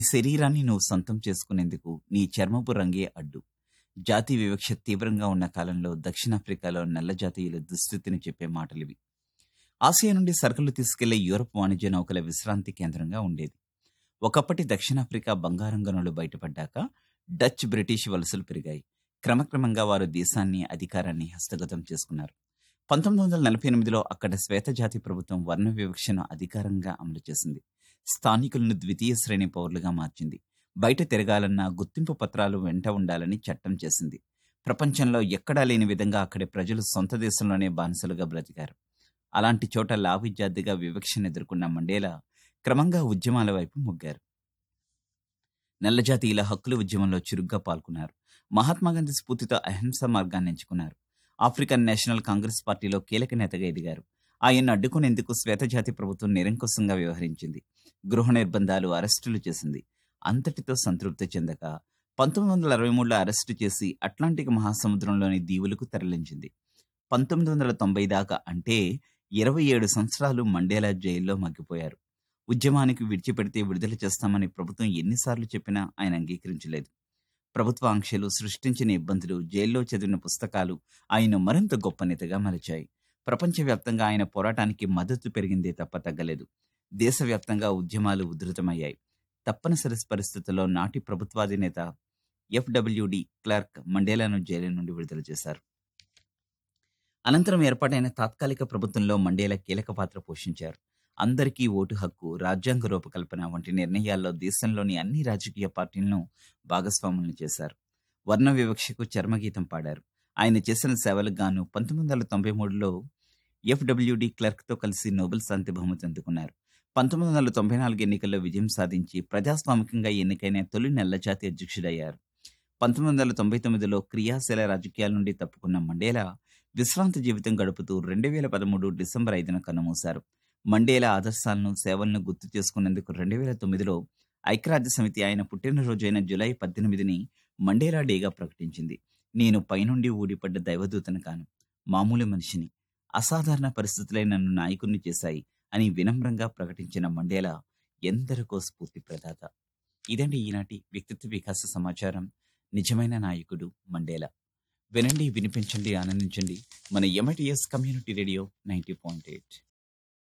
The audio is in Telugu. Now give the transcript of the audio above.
శరీరాన్ని నువ్వు సొంతం చేసుకునేందుకు నీ చర్మపు రంగే అడ్డు జాతి వివక్ష తీవ్రంగా ఉన్న కాలంలో దక్షిణాఫ్రికాలో నల్ల జాతీయుల దుస్థితిని చెప్పే మాటలివి ఆసియా నుండి సరుకులు తీసుకెళ్లే యూరప్ వాణిజ్య నౌకల విశ్రాంతి కేంద్రంగా ఉండేది ఒకప్పటి దక్షిణాఫ్రికా బంగారం గనులు బయటపడ్డాక డచ్ బ్రిటిష్ వలసలు పెరిగాయి క్రమక్రమంగా వారు దేశాన్ని అధికారాన్ని హస్తగతం చేసుకున్నారు పంతొమ్మిది వందల నలభై ఎనిమిదిలో అక్కడ శ్వేతజాతి ప్రభుత్వం వర్ణ వివక్షను అధికారంగా అమలు చేసింది స్థానికులను ద్వితీయ శ్రేణి పౌరులుగా మార్చింది బయట తిరగాలన్నా గుర్తింపు పత్రాలు వెంట ఉండాలని చట్టం చేసింది ప్రపంచంలో ఎక్కడా లేని విధంగా అక్కడి ప్రజలు సొంత దేశంలోనే బానిసలుగా బ్రతికారు అలాంటి చోట లావిద్యార్థిగా వివక్షను ఎదుర్కొన్న మండేలా క్రమంగా ఉద్యమాల వైపు మొగ్గారు నల్లజాతీయుల హక్కుల ఉద్యమంలో చురుగ్గా పాల్గొన్నారు మహాత్మాగాంధీ స్ఫూర్తితో అహింస మార్గాన్ని ఎంచుకున్నారు ఆఫ్రికన్ నేషనల్ కాంగ్రెస్ పార్టీలో కీలక నేతగా ఎదిగారు ఆయన్ను అడ్డుకునేందుకు శ్వేతజాతి ప్రభుత్వం నిరంకుశంగా వ్యవహరించింది గృహ నిర్బంధాలు అరెస్టులు చేసింది అంతటితో సంతృప్తి చెందక పంతొమ్మిది వందల అరవై మూడులో అరెస్టు చేసి అట్లాంటిక్ మహాసముద్రంలోని దీవులకు తరలించింది పంతొమ్మిది వందల తొంభై దాకా అంటే ఇరవై ఏడు సంవత్సరాలు మండేలా జైల్లో మగ్గిపోయారు ఉద్యమానికి విడిచిపెడితే విడుదల చేస్తామని ప్రభుత్వం ఎన్నిసార్లు చెప్పినా ఆయన అంగీకరించలేదు ప్రభుత్వ ఆంక్షలు సృష్టించిన ఇబ్బందులు జైల్లో చదివిన పుస్తకాలు ఆయన మరింత గొప్ప నేతగా మలిచాయి ప్రపంచవ్యాప్తంగా ఆయన పోరాటానికి మద్దతు పెరిగిందే తప్ప తగ్గలేదు దేశవ్యాప్తంగా ఉద్యమాలు ఉధృతమయ్యాయి తప్పనిసరి పరిస్థితుల్లో నాటి ప్రభుత్వాధినేత ఎఫ్డబ్ల్యూడి క్లర్క్ మండేలాను జైలు నుండి విడుదల చేశారు అనంతరం ఏర్పాటైన తాత్కాలిక ప్రభుత్వంలో మండేలా కీలక పాత్ర పోషించారు అందరికీ ఓటు హక్కు రాజ్యాంగ రూపకల్పన వంటి నిర్ణయాల్లో దేశంలోని అన్ని రాజకీయ పార్టీలను భాగస్వాములను చేశారు వర్ణ వివక్షకు చర్మగీతం పాడారు ఆయన చేసిన సేవలకు గాను పంతొమ్మిది వందల తొంభై మూడులో ఎఫ్డబ్ల్యూడి క్లర్క్తో కలిసి నోబెల్ శాంతి బహుమతి అందుకున్నారు పంతొమ్మిది వందల తొంభై నాలుగు ఎన్నికల్లో విజయం సాధించి ప్రజాస్వామికంగా ఎన్నికైన తొలి నల్లజాతి అధ్యక్షుడయ్యారు పంతొమ్మిది వందల తొంభై తొమ్మిదిలో క్రియాశీల రాజకీయాల నుండి తప్పుకున్న మండేలా విశ్రాంతి జీవితం గడుపుతూ రెండు వేల పదమూడు డిసెంబర్ ఐదున కన్నుమూశారు మండేలా ఆదర్శాలను సేవలను గుర్తు చేసుకునేందుకు రెండు వేల తొమ్మిదిలో ఐక్యరాజ్య సమితి ఆయన పుట్టినరోజైన జూలై పద్దెనిమిదిని మండేలా డేగా ప్రకటించింది నేను పైనుండి ఊడిపడ్డ దైవదూతను కాను మామూలు మనిషిని అసాధారణ పరిస్థితులే నన్ను నాయకుణ్ణి చేశాయి అని వినమ్రంగా ప్రకటించిన మండేలా ఎందరికో స్ఫూర్తి ప్రదాత ఇదండి ఈనాటి వ్యక్తిత్వ వికాస సమాచారం నిజమైన నాయకుడు మండేలా వినండి వినిపించండి ఆనందించండి మన MITS community radio ninety point eight